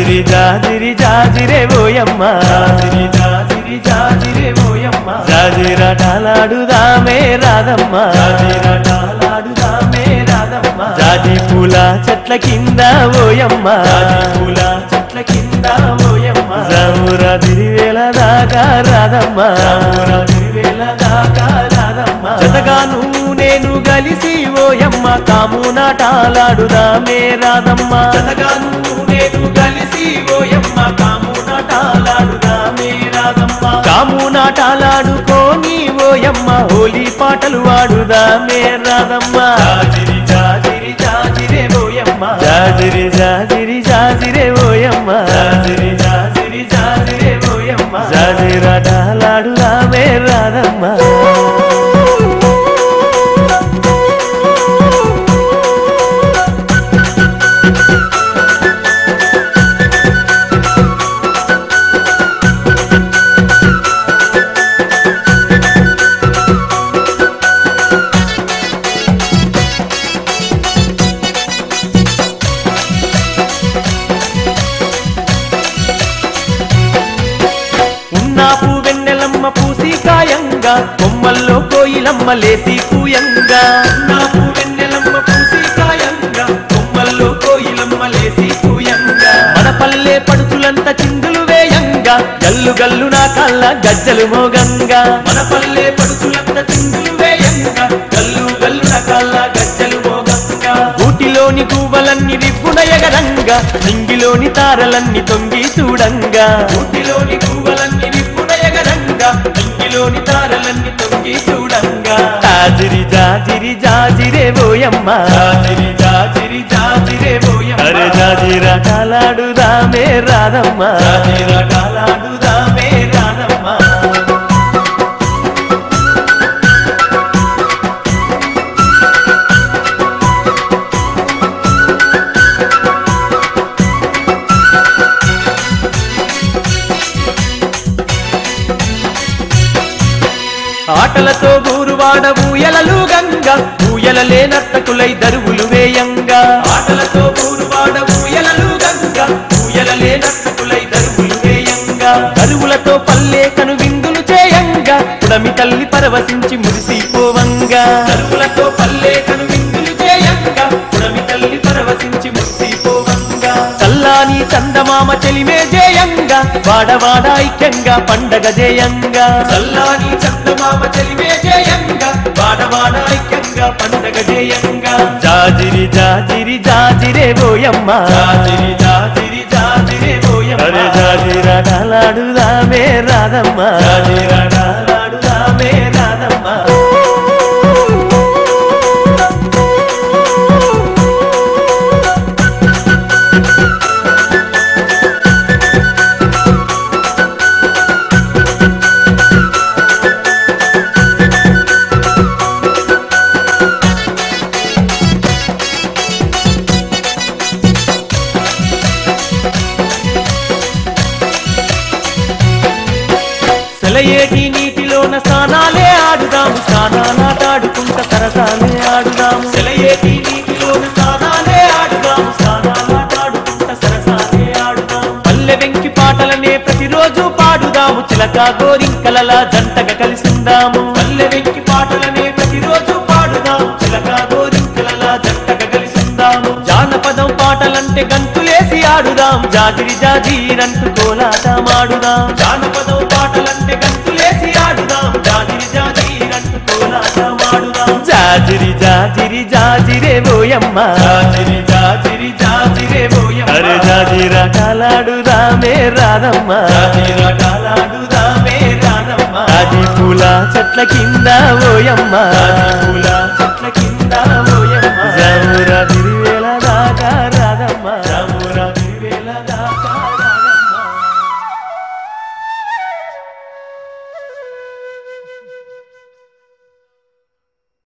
జాజిరి జాజిరి జాజిరే ఓయమ్మ జాజిరి జాజిరి జాజిరే ఓయమ్మ జాజిరాటాలాడుదామే రాదమ్మ జాజిరాటాలాడుదామే రాదమ్మ జాజి పూల చెట్ల కింద ఓయమ్మ జాజి పూల చెట్ల కింద ఓయమ్మ జామురా తిరివేల దాకా రాదమ్మ జామురా తిరివేల దాకా రాదమ్మ జతగాను నేను గలిసి ఓయమ్మ కాము నాటాలాడుదామే రాదమ్మ జతగాను నేను గలిసి ఓయమ్మ కాము నాటాలాడుదామే రాదమ్మ కాము నాటాలాడుకోని ఓయమ్మ హోలీ పాటలు వాడుదామే రాదమ్మ జాజిరి జాజిరి జాజిరే ఓయమ్మ జాజిరి జాజిరి జాజిరే ఓయమ్మ జాజిరి జాజిరి జాజిరే ఓయమ్మ జాజిరాటాలాడుదామే రాదమ్మ ఉన్నాపు వెన్నెలమ్మ పూసి కాయంగా కొమ్మల్లో కోయిలమ్మ లేసి పూయంగా ఉన్నాపు వెన్నెలమ్మ పూసి కాయంగా కొమ్మల్లో కోయిలమ్మ లేసి పూయంగా మన పల్లె పడుచులంత చిందులు వేయంగా గల్లు గల్లు నా కళ్ళ గజ్జలు మోగంగా మన పల్లె పడుచులంత చిందులు వేయంగా గల్లు గల్లు నా కళ్ళ గజ్జలు మోగంగా ఊటిలోని గువ్వలన్నీ రిప్పున ఎగరంగా నింగిలోని తారలన్నీ తొంగి చూడంగా ఊటిలోని గువ్వలన్నీ రిప్పున ఎగరంగా నింగిలోని తారలన్నీ తొంగి చూడంగా జాజిరి జాజిరి జాజిరే బోయమ్మ జాజిరి జాజిరి జాజిరే బోయమ్మ అరే జాజిరా కాలాడుదామే రాదమ్మ జాజిరా కాలాడుదామే రాదమ్మ ఆటలతో ఊరువాడ ఊయలలు గంగా ఊయలలే నర్తకులై దరువులు వేయంగా ఆటలతో ఊరువాడ ఊయలలు గంగా ఊయలలే నర్తకులై దరువులు వేయంగా దరువులతో పల్లె కను విందులు చేయంగా పుడమి తల్లి పరవశించి మురిసిపోవంగా దరువులతో పల్లె కను విందులు చేయంగా పుడమి తల్లి పరవశించి మురిసిపోవంగా చల్లాని చందమామ చెలిమే జేయంగా వాడవాడ ఐక్యంగా పండగ జేయంగా చల్లాని చందమామ చెలిమే జేయంగా వాడవాడ ఐక్యంగా పండగ జేయంగా జాజిరి జాజిరి జాజిరే బోయమ్మ జాజిరి జాజిరి జాజిరే బోయమ్మ అరే జాజిరాడాలాడుదామే రాదమ్మ జాజిరాడాలాడుదామే రాదమ్మ సెలయేటి నీటిలోన స్నానాలే ఆడుదాము స్నానాలాటాడుకుంట సరసాలే ఆడుదాము సెలయేటి నీటిలోన స్నానాలే ఆడుదాము స్నానాలాటాడుకుంట సరసాలే ఆడుదాము పల్లె వెంకి పాటలనే ప్రతిరోజు పాడుదాము చిలక గోరింకలలా జంటగా కలిసిందాము పల్లె వెంకి పాటలనే ప్రతిరోజు పాడుదాము చిలక గోరింకలలా జంటగా కలిసిందాము జానపదం పాటలంటే గంతులేసి ఆడుదాం జాగిరి జాజీరంటూ కోలాటమాడుదాం జానపదం పాటలంటే గంతులేసి ఆడుదాం జాగిరి జాజీరంటూ కోలాటమాడుదాం జాజిరి జాజిరి జాజిరే బోయమ్మ జాజిరి జాజిరి జాజిరే బోయమ్మ అరే జాజిరా కాలాడుదామే రాదమ్మ జాజిరా కాలాడుదామే రాదమ్మ జాజి పూల చెట్ల కింద ఓయమ్మ జాజి పూల చెట్ల కింద ఓయమ్మ జామురా